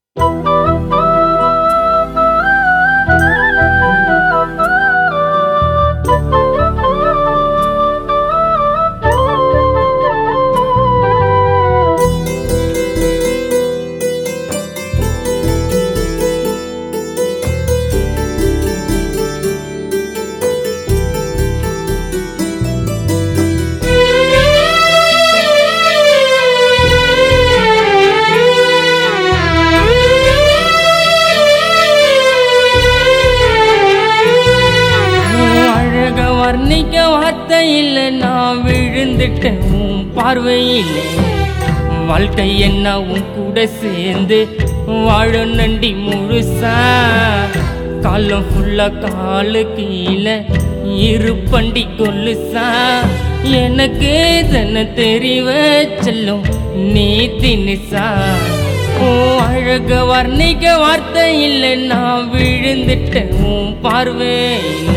அழக வர்ணிக்க வார்த்தை இல்லை நான் விழுந்துட்டேன் உன் பார்வையிலே வாழ்க்கை என்ன உன் கூட சேர்ந்து வாழ நண்டி முழுசா காலம் ஃபுல்லா காலு கீழே இருப்பண்டி கொல்லுசா எனக்கு தன்னை தெரிவ செல்லும் நீ தினிசா ஓ அழக வர்ணிக்க வார்த்தை இல்லை நான் விழுந்துட்டேன் உன் பார்வையில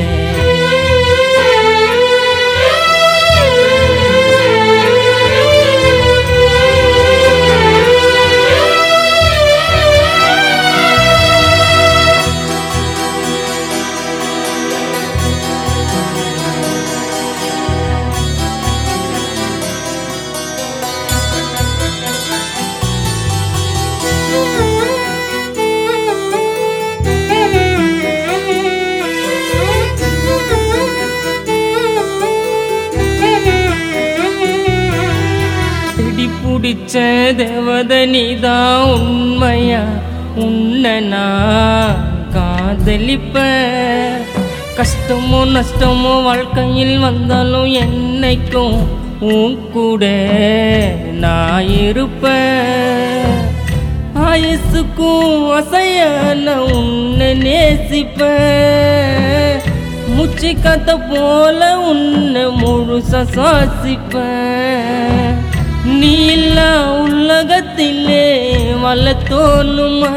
பிடி பிடிச்ச தேவத நீதான் உண்மையா உன்னை நான் காதலிப்ப கஷ்டமோ நஷ்டமோ வாழ்க்கையில் வந்தாலும் என்னைக்கும் உன் கூட நான் இருப்பேன் ஆயுசுக்கும் அசையான உன்னை நேசிப்பேன் முச்சி கத்த போல உன்னை முழுசா சுவாசிப்பேன் நீ இல்ல உலகத்திலே வள தோணுமா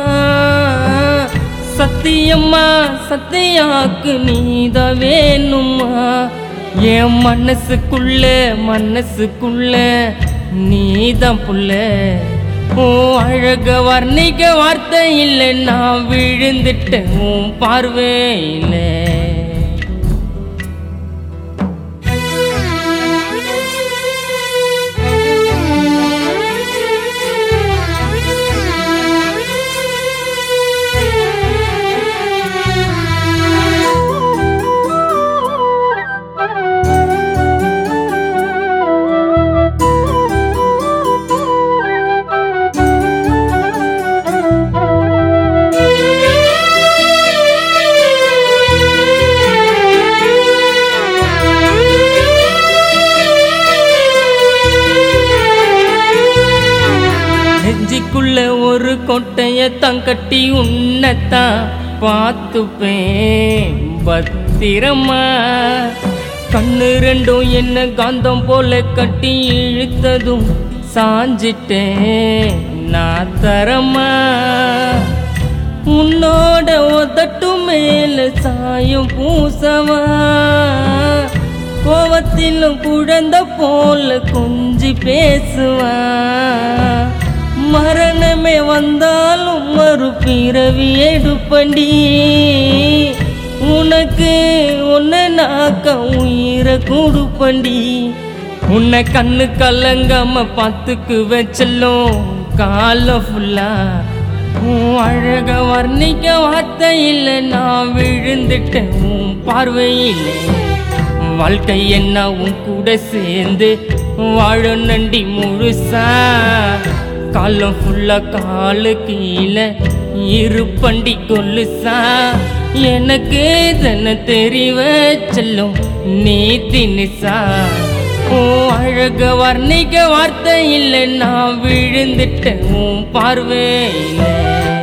சத்தியம்மா சத்தியாக்கு நீதான் வேணுமா என் மனசுக்குள்ள மனசுக்குள்ள நீதான் புள்ள ஓ அழக வர்ணிக்க வார்த்தை இல்லை நான் விழுந்துட்டேன் உன் பார்வையில நெஞ்சிக்குள்ள ஒரு கொட்டைய தங்கட்டி உன்னத்தான் பார்த்துப்பேன் பத்திரமா கண்ணு ரெண்டும் என்ன காந்தம் போல கட்டி இழுத்ததும் சாஞ்சிட்டேன் நான் தரமா உன்னோட உதட்டு மேல சாயம் பூசவா கோவத்திலும் குழந்த போல கொஞ்சி பேசுவா மரணமே வந்தாலும் மறு பிறவி எடுப்பண்டி உனக்கு உன்னை நாக்க உயிரை கொடுப்பண்டி உன்னை கண்ணு கலங்காம பார்த்துக்கு வச்சலும் காலம் ஃபுல்லா உன் அழக வர்ணிக்க வார்த்தை இல்லை நான் விழுந்துட்டேன் உன் பார்வையிலே வாழ்க்கை என்ன உன் கூட சேர்ந்து வாழ நண்டி முழுசா காலம் ஃபுல்லா காலு கீழே இருப்பண்டி கொல்லுசா எனக்கு தன்னை தெரிவ செல்லும் நீ தினிசா ஓ அழக வர்ணிக்க வார்த்தை இல்லை நான் விழுந்துட்டேன் உன் பார்வையில